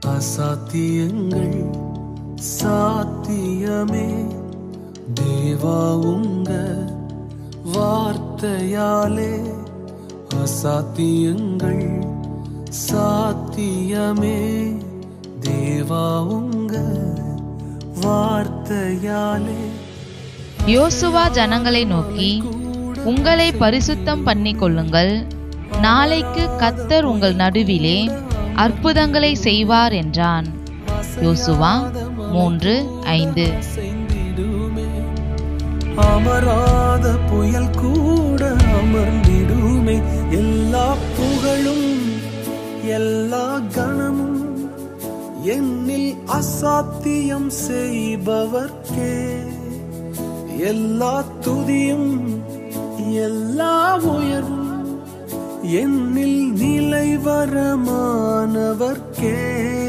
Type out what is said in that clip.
அசாத்தியங்கள் சாத்தியமே தேவா உங்க வார்த்தையாலே அசாத்தியங்கள் சாத்தியமே தேவா உங்க வார்த்தையாலே யோசுவா ஜனங்களை நோக்கி உங்களை பரிசுத்தம் பண்ணிக் கொள்ளுங்கள் நாளைக்கு கத்தர் உங்கள் நடுவிலே அற்புதங்களை செய்வார் என்றான் யோசுவா மூன்று ஐந்து செய்திடுமே அமராத புயல் கூட அமர்ந்திடுமே எல்லா புகழும் எல்லா கணமும் என்னில் அசாத்தியம் செய்பவர்க்கே எல்லா துதியும் எல்லா உயர்வும் என்னில் நிலைவரமானவர்க்கே